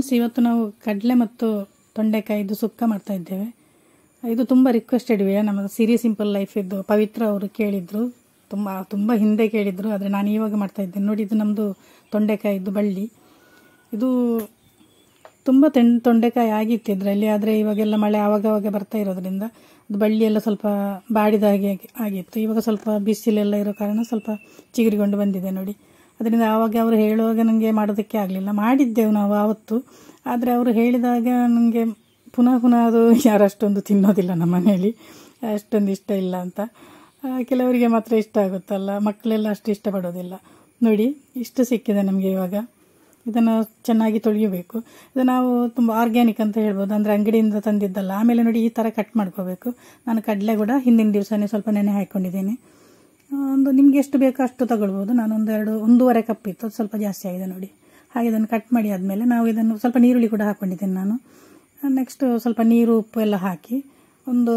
friends ಇವತ್ತು ನಾವು ಕಡಲೆ ಮತ್ತು ತೊಂಡೆಕಾಯಿದು ಸುಕ್ಕ ಮಾಡ್ತಾ ಇದ್ದೇವೆ ಇದು ತುಂಬ ರಿಕ್ವೆಸ್ಟೆಡ್ ವಿಡಿಯೋ ನಮ್ಮ ಸಿರಿ ಸಿಂಪಲ್ ಲೈಫ್ ಇದ್ದು ಪವಿತ್ರ ಅವರು ಕೇಳಿದ್ರು ತುಂಬ ತುಂಬ ಹಿಂದೆ ಕೇಳಿದ್ರು ಆದರೆ ನಾನು ಇವಾಗ ಮಾಡ್ತಾ ಇದ್ದೇನೆ ನೋಡಿ ಇದು ನಮ್ಮದು ತೊಂಡೆಕಾಯಿದು ಬಳ್ಳಿ ಇದು ತುಂಬ ತೆಂಡ್ ತೊಂಡೆಕಾಯಿ ಆಗಿತ್ತು ಇದರಲ್ಲಿ ಆದರೆ ಇವಾಗೆಲ್ಲ ಮಳೆ ಆವಾಗವಾಗ ಬರ್ತಾ ಇರೋದ್ರಿಂದ ಅದು ಬಳ್ಳಿ ಎಲ್ಲ ಸ್ವಲ್ಪ ಬಾಡಿದ ಹಾಗೆ ಆಗಿ- ಆಗಿತ್ತು ಇವಾಗ ಸ್ವಲ್ಪ ಬಿಸಿಲೆಲ್ಲ ಇರೋ ಕಾರಣ ಸ್ವಲ್ಪ ಚಿಗುರಿಕೊಂಡು ಬಂದಿದೆ ನೋಡಿ ಅದರಿಂದ ಆವಾಗ ಅವರು ಹೇಳುವಾಗ ನನಗೆ ಮಾಡೋದಕ್ಕೆ ಆಗಲಿಲ್ಲ ಮಾಡಿದ್ದೆವು ನಾವು ಆವತ್ತು ಆದರೆ ಅವರು ಹೇಳಿದಾಗ ನನಗೆ ಪುನಃ ಪುನಃ ಅದು ಯಾರು ಅಷ್ಟೊಂದು ತಿನ್ನೋದಿಲ್ಲ ನಮ್ಮ ಮನೆಯಲ್ಲಿ ಅಷ್ಟೊಂದು ಇಷ್ಟ ಇಲ್ಲ ಅಂತ ಆ, ಕೆಲವರಿಗೆ ಮಾತ್ರ ಇಷ್ಟ ಆಗುತ್ತಲ್ಲ ಮಕ್ಕಳೆಲ್ಲ ಅಷ್ಟು ಇಷ್ಟಪಡೋದಿಲ್ಲ ನೋಡಿ ಇಷ್ಟು ಸಿಕ್ಕಿದೆ ನಮಗೆ ಇವಾಗ ಇದನ್ನು ಚೆನ್ನಾಗಿ ತೊಳೆಯಬೇಕು ಇದು ನಾವು ತುಂಬ ಆರ್ಗ್ಯಾನಿಕ್ ಅಂತ ಹೇಳ್ಬೋದು ಅಂದರೆ ಅಂಗಡಿಯಿಂದ ತಂದಿದ್ದಲ್ಲ ಆಮೇಲೆ ನೋಡಿ ಈ ಥರ ಕಟ್ ಮಾಡ್ಕೋಬೇಕು ನಾನು ಕಡಲೆ ಕೂಡ ಹಿಂದಿನ ದಿವಸನೇ ಸ್ವಲ್ಪ ನೆನೆ ಹಾಕ್ಕೊಂಡಿದ್ದೀನಿ ಒಂದು ನಿಮಗೆ ಎಷ್ಟು ಬೇಕೋ ಅಷ್ಟು ತಗೊಳ್ಬೋದು ನಾನು ಒಂದು ಎರಡು ಒಂದೂವರೆ ಕಪ್ ಇತ್ತು ಅದು ಸ್ವಲ್ಪ ಜಾಸ್ತಿ ಆಗಿದೆ ನೋಡಿ ಹಾಗೆ ಇದನ್ನು ಕಟ್ ಮಾಡಿ ಆದಮೇಲೆ ನಾವು ಇದನ್ನು ಸ್ವಲ್ಪ ನೀರುಳ್ಳಿ ಕೂಡ ಹಾಕ್ಕೊಂಡಿದ್ದೀನಿ ನಾನು ನೆಕ್ಸ್ಟ್ ಸ್ವಲ್ಪ ನೀರು ಉಪ್ಪು ಎಲ್ಲ ಹಾಕಿ ಒಂದು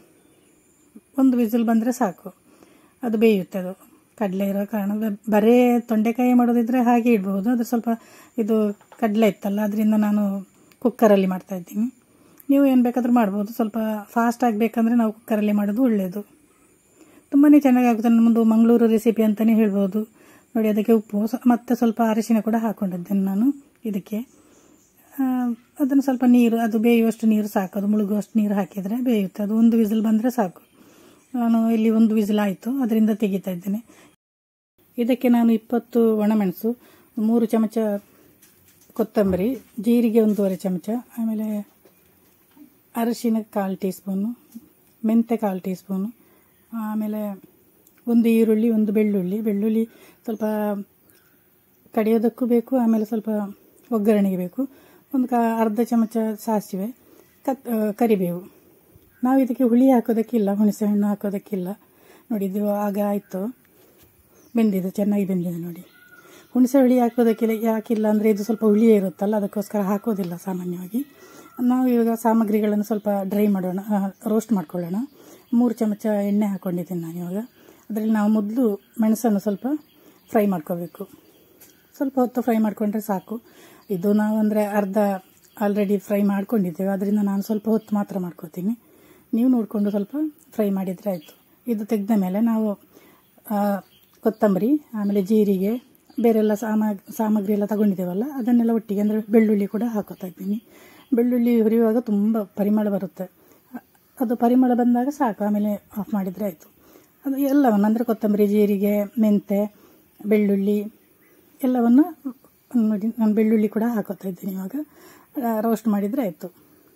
ಒಂದು ವಿಸಿಲ್ ಬಂದರೆ ಸಾಕು ಅದು ಬೇಯುತ್ತೆ ಅದು ಕಡಲೆ ಇರೋ ಕಾರಣ ಬ- ಬರೇ ತೊಂಡೆಕಾಯಿ ಮಾಡೋದಿದ್ರೆ ಹಾಗೆ ಇಡ್ಬೋದು ಅದು ಸ್ವಲ್ಪ ಇದು ಕಡಲೆ ಇತ್ತಲ್ಲ ಅದರಿಂದ ನಾನು ಕುಕ್ಕರಲ್ಲಿ ಮಾಡ್ತಾ ಇದ್ದೀನಿ ನೀವು ಏನು ಬೇಕಾದರೂ ಮಾಡ್ಬೋದು ಸ್ವಲ್ಪ ಫಾಸ್ಟ್ ಆಗಬೇಕಂದ್ರೆ ನಾವು ಕುಕ್ಕರಲ್ಲಿ ಮಾಡೋದು ಒಳ್ಳೆಯದು ತುಂಬಾ ಚೆನ್ನಾಗಾಗುತ್ತೆ ನಮ್ಮದು ಮಂಗಳೂರು ರೆಸಿಪಿ ಅಂತಲೇ ಹೇಳ್ಬೋದು ನೋಡಿ ಅದಕ್ಕೆ ಉಪ್ಪು ಸ- ಮತ್ತೆ ಸ್ವಲ್ಪ ಅರಿಶಿನ ಕೂಡ ಹಾಕ್ಕೊಂಡಿದ್ದೇನೆ ನಾನು ಇದಕ್ಕೆ ಆ, ಅದನ್ನು ಸ್ವಲ್ಪ ನೀರು ಅದು ಬೇಯುವಷ್ಟು ನೀರು ಸಾಕು ಅದು ಮುಳುಗುವಷ್ಟು ನೀರು ಹಾಕಿದರೆ ಬೇಯುತ್ತೆ ಅದು ಒಂದು ವಿಸಿಲ್ ಬಂದರೆ ಸಾಕು ನಾನು ಇಲ್ಲಿ ಒಂದು ವಿಸಿಲ್ ಆಯಿತು ಅದರಿಂದ ತೆಗಿತಾ ಇದ್ದೇನೆ ಇದಕ್ಕೆ ನಾನು ಇಪ್ಪತ್ತು ಒಣಮೆಣಸು ಮೂರು ಚಮಚ ಕೊತ್ತಂಬರಿ ಜೀರಿಗೆ ಒಂದೂವರೆ ಚಮಚ ಆಮೇಲೆ ಅರಿಶಿನ ಕಾಲು ಟೀ ಸ್ಪೂನು ಮೆಂತೆ ಕಾಲು ಟೀ ಸ್ಪೂನು ಆಮೇಲೆ ಒಂದು ಈರುಳ್ಳಿ ಒಂದು ಬೆಳ್ಳುಳ್ಳಿ ಬೆಳ್ಳುಳ್ಳಿ ಸ್ವಲ್ಪ ಕಡಿಯೋದಕ್ಕೂ ಬೇಕು ಆಮೇಲೆ ಸ್ವಲ್ಪ ಒಗ್ಗರಣೆಗೆ ಬೇಕು ಒಂದು ಕ ಅರ್ಧ ಚಮಚ ಸಾಸಿವೆ ಕತ್ ಆ, ಕರಿಬೇವು ನಾವು ಇದಕ್ಕೆ ಹುಳಿ ಹಾಕೋದಕ್ಕಿಲ್ಲ ಹುಣಸೆ ಹಣ್ಣು ಹಾಕೋದಕ್ಕಿಲ್ಲ ನೋಡಿ ಇದು ಆಗ ಆಯಿತು ಬೆಂದಿದೆ ಚೆನ್ನಾಗಿ ಬೆಂದಿದೆ ನೋಡಿ ಹುಣಸೆ ಹುಳಿ ಹಾಕೋದಕ್ಕಿಲ್ಲ ಯಾಕಿಲ್ಲ ಅಂದರೆ ಇದು ಸ್ವಲ್ಪ ಹುಳಿಯೇ ಇರುತ್ತಲ್ಲ ಅದಕ್ಕೋಸ್ಕರ ಹಾಕೋದಿಲ್ಲ ಸಾಮಾನ್ಯವಾಗಿ ನಾವು ಇವಾಗ ಸಾಮಗ್ರಿಗಳನ್ನು ಸ್ವಲ್ಪ ಡ್ರೈ ಮಾಡೋಣ ರೋಸ್ಟ್ ಮಾಡ್ಕೊಳ್ಳೋಣ ಮೂರು ಚಮಚ ಎಣ್ಣೆ ಹಾಕ್ಕೊಂಡಿದ್ದೀನಿ ನಾನು ಇವಾಗ ಅದರಲ್ಲಿ ನಾವು ಮೊದಲು ಮೆಣಸನ್ನು ಸ್ವಲ್ಪ ಫ್ರೈ ಮಾಡ್ಕೋಬೇಕು ಸ್ವಲ್ಪ ಹೊತ್ತು ಫ್ರೈ ಮಾಡಿಕೊಂಡ್ರೆ ಸಾಕು ಇದು ನಾವು ಅಂದರೆ ಅರ್ಧ ಆಲ್ರೆಡಿ ಫ್ರೈ ಮಾಡ್ಕೊಂಡಿದ್ದೇವೆ ಅದರಿಂದ ನಾನು ಸ್ವಲ್ಪ ಹೊತ್ತು ಮಾತ್ರ ಮಾಡ್ಕೋತೀನಿ ನೀವು ನೋಡಿಕೊಂಡು ಸ್ವಲ್ಪ ಫ್ರೈ ಮಾಡಿದರೆ ಆಯಿತು ಇದು ತೆಗೆದ ಮೇಲೆ ನಾವು ಆ, ಕೊತ್ತಂಬರಿ ಆಮೇಲೆ ಜೀರಿಗೆ ಬೇರೆಲ್ಲ ಸಾಮ ಸಾಮಗ್ರಿ ಎಲ್ಲ ತಗೊಂಡಿದ್ದೇವಲ್ಲ ಅದನ್ನೆಲ್ಲ ಒಟ್ಟಿಗೆ ಅಂದರೆ ಬೆಳ್ಳುಳ್ಳಿ ಕೂಡ ಹಾಕೋತಾ ಇದ್ದೀನಿ ಬೆಳ್ಳುಳ್ಳಿ ಹುರಿಯುವಾಗ ತುಂಬ ಪರಿಮಳ ಬರುತ್ತೆ ಅದು ಪರಿಮಳ ಬಂದಾಗ ಸಾಕು ಆಮೇಲೆ ಆಫ್ ಮಾಡಿದರೆ ಆಯಿತು ಅದು ಎಲ್ಲವನ್ನು ಅಂದರೆ ಕೊತ್ತಂಬರಿ ಜೀರಿಗೆ ಮೆಂತೆ ಬೆಳ್ಳುಳ್ಳಿ ಎಲ್ಲವನ್ನು ನೋಡಿ ನಾನು ಬೆಳ್ಳುಳ್ಳಿ ಕೂಡ ಹಾಕೋತಾ ಇದ್ದೀನಿ ಇವಾಗ ರೋಸ್ಟ್ ಮಾಡಿದರೆ ಆಯಿತು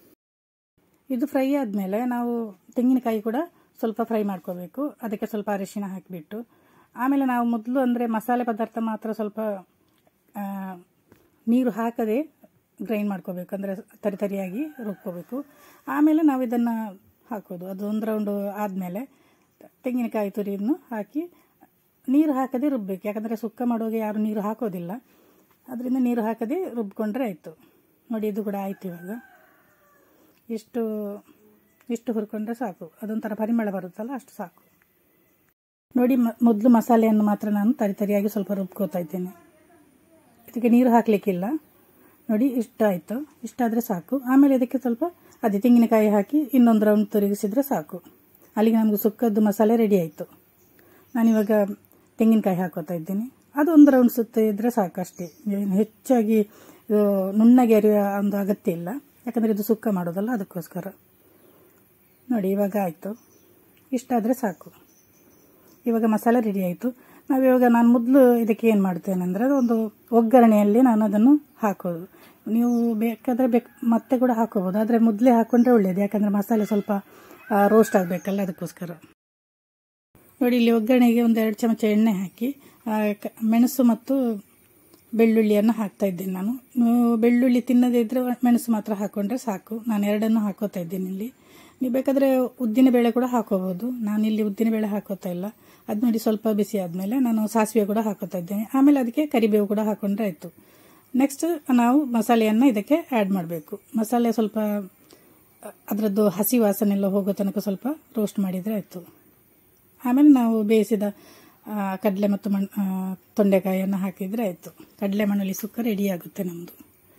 ಇದು ಫ್ರೈ ಆದಮೇಲೆ ನಾವು ತೆಂಗಿನಕಾಯಿ ಕೂಡ ಸ್ವಲ್ಪ ಫ್ರೈ ಮಾಡ್ಕೋಬೇಕು ಅದಕ್ಕೆ ಸ್ವಲ್ಪ ಅರಿಶಿನ ಹಾಕಿಬಿಟ್ಟು ಆಮೇಲೆ ನಾವು ಮೊದಲು ಅಂದರೆ ಮಸಾಲೆ ಪದಾರ್ಥ ಮಾತ್ರ ಸ್ವಲ್ಪ ಆ, ನೀರು ಹಾಕದೆ ಗ್ರೈಂಡ್ ಮಾಡ್ಕೋಬೇಕು ಅಂದರೆ ತರಿ ತರಿಯಾಗಿ ರುಬ್ಕೋಬೇಕು ಆಮೇಲೆ ನಾವು ಇದನ್ನು ಹಾಕೋದು ಅದು ಒಂದು ರೌಂಡು ಆದಮೇಲೆ ತೆಂಗಿನಕಾಯಿ ತುರಿಯನ್ನು ಹಾಕಿ ನೀರು ಹಾಕದೆ ರುಬ್ಬಬೇಕು ಯಾಕಂದರೆ ಸುಕ್ಕ ಮಾಡುವಾಗ ಯಾರು ನೀರು ಹಾಕೋದಿಲ್ಲ ಅದರಿಂದ ನೀರು ಹಾಕದೆ ರುಬ್ಕೊಂಡ್ರೆ ಆಯಿತು ನೋಡಿ ಇದು ಕೂಡ ಆಯ್ತು ಇವಾಗ ಇಷ್ಟು ಇಷ್ಟು ಹುರ್ಕೊಂಡ್ರೆ ಸಾಕು ಅದೊಂಥರ ಪರಿಮಳ ಬರುತ್ತಲ್ಲ ಅಷ್ಟು ಸಾಕು ನೋಡಿ ಮೊದಲು ಮಸಾಲೆಯನ್ನು ಮಾತ್ರ ನಾನು ತರಿ ತರಿಯಾಗಿ ಸ್ವಲ್ಪ ರುಬ್ಕೋತಾ ಇದ್ದೇನೆ ಇದಕ್ಕೆ ನೀರು ಹಾಕಲಿಕ್ಕಿಲ್ಲ ನೋಡಿ ಇಷ್ಟ ಆಯಿತು ಇಷ್ಟಾದರೆ ಸಾಕು ಆಮೇಲೆ ಇದಕ್ಕೆ ಸ್ವಲ್ಪ ಅದೇ ತೆಂಗಿನಕಾಯಿ ಹಾಕಿ ಇನ್ನೊಂದು ರೌಂಡ್ ತಿರುಗಿಸಿದ್ರೆ ಸಾಕು ಅಲ್ಲಿಗೆ ನಮಗೆ ಸುಕ್ಕದ್ದು ಮಸಾಲೆ ರೆಡಿ ಆಯಿತು ನಾನಿವಾಗ ತೆಂಗಿನಕಾಯಿ ಹಾಕೋತಾ ಇದ್ದೀನಿ ಅದು ಒಂದು ರೌಂಡ್ ಸುತ್ತ ಇದ್ದರೆ ಸಾಕು ಅಷ್ಟೇ ಏನು ಹೆಚ್ಚಾಗಿ ಇದು ನುಣ್ಣಗೆ ಅರಿಯುವ ಒಂದು ಅಗತ್ಯ ಇಲ್ಲ ಯಾಕಂದರೆ ಇದು ಸುಕ್ಕ ಮಾಡೋದಲ್ಲ ಅದಕ್ಕೋಸ್ಕರ ನೋಡಿ ಇವಾಗ ಆಯಿತು ಇಷ್ಟಾದರೆ ಸಾಕು ಇವಾಗ ಮಸಾಲೆ ರೆಡಿ ಆಯಿತು ನಾವು ಇವಾಗ ನಾನು ಮೊದಲು ಇದಕ್ಕೆ ಏನು ಮಾಡ್ತೇನೆ ಅಂದರೆ ಒಂದು ಒಗ್ಗರಣೆಯಲ್ಲಿ ನಾನು ಅದನ್ನು ಹಾಕೋದು ನೀವು ಬೇಕಾದರೆ ಬೇಕು ಮತ್ತೆ ಕೂಡ ಹಾಕೋಬೋದು ಆದರೆ ಮೊದಲೇ ಹಾಕ್ಕೊಂಡ್ರೆ ಒಳ್ಳೆಯದು ಯಾಕಂದರೆ ಮಸಾಲೆ ಸ್ವಲ್ಪ ರೋಸ್ಟ್ ಆಗಬೇಕಲ್ಲ ಅದಕ್ಕೋಸ್ಕರ ನೋಡಿ ಇಲ್ಲಿ ಒಗ್ಗರಣೆಗೆ ಒಂದು ಎರಡು ಚಮಚ ಎಣ್ಣೆ ಹಾಕಿ ಆ, ಕ- ಮೆಣಸು ಮತ್ತು ಬೆಳ್ಳುಳ್ಳಿಯನ್ನು ಹಾಕ್ತಾ ಇದ್ದೀನಿ ನಾನು ನೀವು ಬೆಳ್ಳುಳ್ಳಿ ತಿನ್ನದೇ ಇದ್ದರೆ ಮೆಣಸು ಮಾತ್ರ ಹಾಕ್ಕೊಂಡ್ರೆ ಸಾಕು ನಾನು ಎರಡನ್ನು ಹಾಕೋತಾ ಇದ್ದೀನಿ ಇಲ್ಲಿ ನೀವು ಬೇಕಾದರೆ ಉದ್ದಿನ ಬೇಳೆ ಕೂಡ ಹಾಕೋಬೋದು ನಾನಿಲ್ಲಿ ಉದ್ದಿನ ಬೇಳೆ ಹಾಕೋತಾ ಇಲ್ಲ ಅದು ನೋಡಿ ಸ್ವಲ್ಪ ಬಿಸಿ ಆದಮೇಲೆ ನಾನು ಸಾಸಿವೆ ಕೂಡ ಹಾಕೋತಾ ಇದ್ದೇನೆ ಆಮೇಲೆ ಅದಕ್ಕೆ ಕರಿಬೇವು ಕೂಡ ಹಾಕೊಂಡ್ರೆ ಆಯಿತು ನೆಕ್ಸ್ಟ್ ನಾವು ಮಸಾಲೆಯನ್ನು ಇದಕ್ಕೆ ಆ್ಯಡ್ ಮಾಡಬೇಕು ಮಸಾಲೆ ಸ್ವಲ್ಪ ಅದರದ್ದು ಹಸಿ ವಾಸನೆ ಎಲ್ಲ ಹೋಗೋ ತನಕ ಸ್ವಲ್ಪ ರೋಸ್ಟ್ ಮಾಡಿದರೆ ಆಯಿತು ಆಮೇಲೆ ನಾವು ಬೇಯಿಸಿದ ಆ, ಕಡಲೆ ಮತ್ತು ಮಣ್ ಆ, ತೊಂಡೆಕಾಯಿಯನ್ನು ಹಾಕಿದರೆ ಆಯಿತು ಕಡಲೆ ಮಣ್ಣಲ್ಲಿ ಸುಕ್ಕ ರೆಡಿ ಆಗುತ್ತೆ ನಮ್ಮದು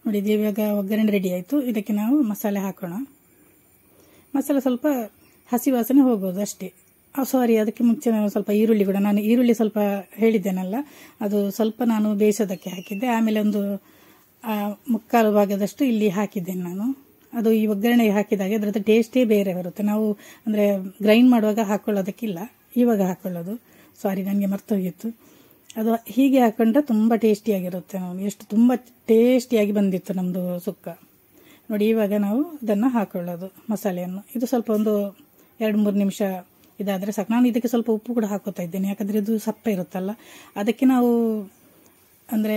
ನೋಡಿ ಇದು ಇವಾಗ ಒಗ್ಗರಣೆ ರೆಡಿ ಆಯಿತು ಇದಕ್ಕೆ ನಾವು ಮಸಾಲೆ ಹಾಕೋಣ ಮಸಾಲೆ ಸ್ವಲ್ಪ ಹಸಿ ವಾಸನೆ ಹೋಗೋದು ಅಷ್ಟೇ ಸಾರಿ ಅದಕ್ಕೆ ಮುಂಚೆ ನಾನು ಸ್ವಲ್ಪ ಈರುಳ್ಳಿ ಕೂಡ ನಾನು ಈರುಳ್ಳಿ ಸ್ವಲ್ಪ ಹೇಳಿದ್ದೇನಲ್ಲ ಅದು ಸ್ವಲ್ಪ ನಾನು ಬೇಯಿಸೋದಕ್ಕೆ ಹಾಕಿದ್ದೆ ಆಮೇಲೆ ಒಂದು ಆ, ಮುಕ್ಕಾಲು ಭಾಗದಷ್ಟು ಇಲ್ಲಿ ಹಾಕಿದ್ದೇನೆ ನಾನು ಅದು ಈ ಒಗ್ಗರಣೆಗೆ ಹಾಕಿದಾಗ ಅದರದ್ದು ಟೇಸ್ಟೇ ಬೇರೆ ಬರುತ್ತೆ ನಾವು ಅಂದರೆ ಗ್ರೈಂಡ್ ಮಾಡುವಾಗ ಹಾಕೊಳ್ಳೋದಕ್ಕಿಲ್ಲ ಇವಾಗ ಹಾಕೊಳ್ಳೋದು ಸಾರಿ ನನಗೆ ಮರ್ತೋಗಿತ್ತು ಅದು ಹೀಗೆ ಹಾಕೊಂಡ್ರೆ ತುಂಬ ಟೇಸ್ಟಿಯಾಗಿರುತ್ತೆ ನಾವು ಎಷ್ಟು ತುಂಬ ಟೇಸ್ಟಿಯಾಗಿ ಬಂದಿತ್ತು ನಮ್ಮದು ಸುಕ್ಕ ನೋಡಿ ಇವಾಗ ನಾವು ಇದನ್ನು ಹಾಕೊಳ್ಳೋದು ಮಸಾಲೆಯನ್ನು ಇದು ಸ್ವಲ್ಪ ಒಂದು ಎರಡು ಮೂರು ನಿಮಿಷ ಇದಾದರೆ ಸಾಕು ನಾನು ಇದಕ್ಕೆ ಸ್ವಲ್ಪ ಉಪ್ಪು ಕೂಡ ಹಾಕೋತಾ ಇದ್ದೇನೆ ಯಾಕಂದರೆ ಇದು ಸಪ್ಪೆ ಇರುತ್ತಲ್ಲ ಅದಕ್ಕೆ ನಾವು ಅಂದರೆ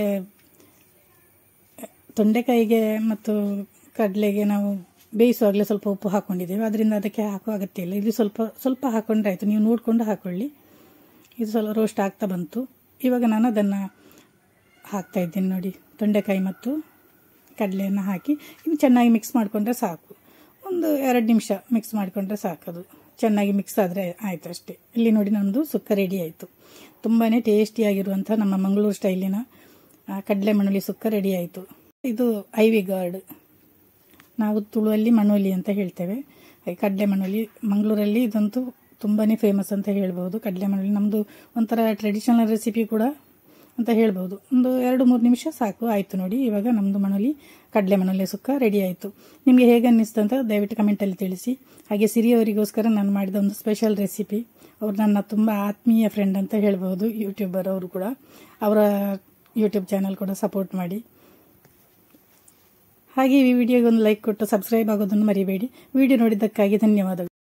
ತೊಂಡೆಕಾಯಿಗೆ ಮತ್ತು ಕಡಲೆಗೆ ನಾವು ಬೇಯಿಸುವಾಗಲೇ ಸ್ವಲ್ಪ ಉಪ್ಪು ಹಾಕ್ಕೊಂಡಿದ್ದೇವೆ ಅದರಿಂದ ಅದಕ್ಕೆ ಹಾಕುವ ಅಗತ್ಯ ಇಲ್ಲ ಇದು ಸ್ವಲ್ಪ ಸ್ವಲ್ಪ ಹಾಕೊಂಡ್ರೆ ಆಯಿತು ನೀವು ನೋಡಿಕೊಂಡು ಹಾಕೊಳ್ಳಿ ಇದು ಸ್ವಲ್ಪ ರೋಸ್ಟ್ ಆಗ್ತಾ ಬಂತು ಇವಾಗ ನಾನು ಅದನ್ನು ಹಾಕ್ತಾ ಇದ್ದೀನಿ ನೋಡಿ ತೊಂಡೆಕಾಯಿ ಮತ್ತು ಕಡಲೆಯನ್ನು ಹಾಕಿ ಇನ್ನು ಚೆನ್ನಾಗಿ ಮಿಕ್ಸ್ ಮಾಡಿಕೊಂಡ್ರೆ ಸಾಕು ಒಂದು ಎರಡು ನಿಮಿಷ ಮಿಕ್ಸ್ ಮಾಡಿಕೊಂಡ್ರೆ ಸಾಕದು ಚೆನ್ನಾಗಿ ಮಿಕ್ಸ್ ಆದರೆ ಆಯಿತು ಅಷ್ಟೇ ಇಲ್ಲಿ ನೋಡಿ ನಮ್ಮದು ಸುಕ್ಕ ರೆಡಿ ಆಯಿತು ತುಂಬಾ ಟೇಸ್ಟಿಯಾಗಿರುವಂಥ ನಮ್ಮ ಮಂಗಳೂರು ಸ್ಟೈಲಿನ ಆ, ಕಡಲೆ ಮಣುಲಿ ಸುಕ್ಕ ರೆಡಿ ಆಯಿತು ಇದು ಐವಿ ಗಾರ್ಡ್ ನಾವು ತುಳುವಲ್ಲಿ ಮಣೋಲಿ ಅಂತ ಹೇಳ್ತೇವೆ ಹಾಗೆ ಕಡಲೆ ಮಣೋಲಿ ಮಂಗಳೂರಲ್ಲಿ ಇದಂತೂ ತುಂಬಾ ಫೇಮಸ್ ಅಂತ ಹೇಳ್ಬೋದು ಕಡಲೆ ಮಣೋಲಿ ನಮ್ಮದು ಒಂಥರ ಟ್ರೆಡಿಷನಲ್ ರೆಸಿಪಿ ಕೂಡ ಅಂತ ಹೇಳ್ಬೋದು ಒಂದು ಎರಡು ಮೂರು ನಿಮಿಷ ಸಾಕು ಆಯಿತು ನೋಡಿ ಇವಾಗ ನಮ್ಮದು ಮಣೋಲಿ ಕಡಲೆ ಮಣೋಲಿ ಸುಕ್ಕ ರೆಡಿ ಆಯಿತು ನಿಮಗೆ ಹೇಗೆ ಅನ್ನಿಸ್ತು ಅಂತ ದಯವಿಟ್ಟು ಕಮೆಂಟಲ್ಲಿ ತಿಳಿಸಿ ಹಾಗೆ ಸಿರಿಯವರಿಗೋಸ್ಕರ ನಾನು ಮಾಡಿದ ಒಂದು ಸ್ಪೆಷಲ್ ರೆಸಿಪಿ ಅವ್ರು ನನ್ನ ತುಂಬ ಆತ್ಮೀಯ ಫ್ರೆಂಡ್ ಅಂತ ಹೇಳ್ಬೋದು ಯೂಟ್ಯೂಬರ್ ಅವರು ಕೂಡ ಅವರ ಯೂಟ್ಯೂಬ್ ಚಾನಲ್ ಕೂಡ ಸಪೋರ್ಟ್ ಮಾಡಿ ಹಾಗೆ ಈ ವಿಡಿಯೋಗೆ ಒಂದು ಲೈಕ್ ಕೊಟ್ಟು ಸಬ್ಸ್ಕ್ರೈಬ್ ಆಗೋದನ್ನು ಮರಿಬೇಡಿ ವಿಡಿಯೋ ನೋಡಿದ್ದಕ್ಕಾಗಿ ಧನ್ಯವಾದಗಳು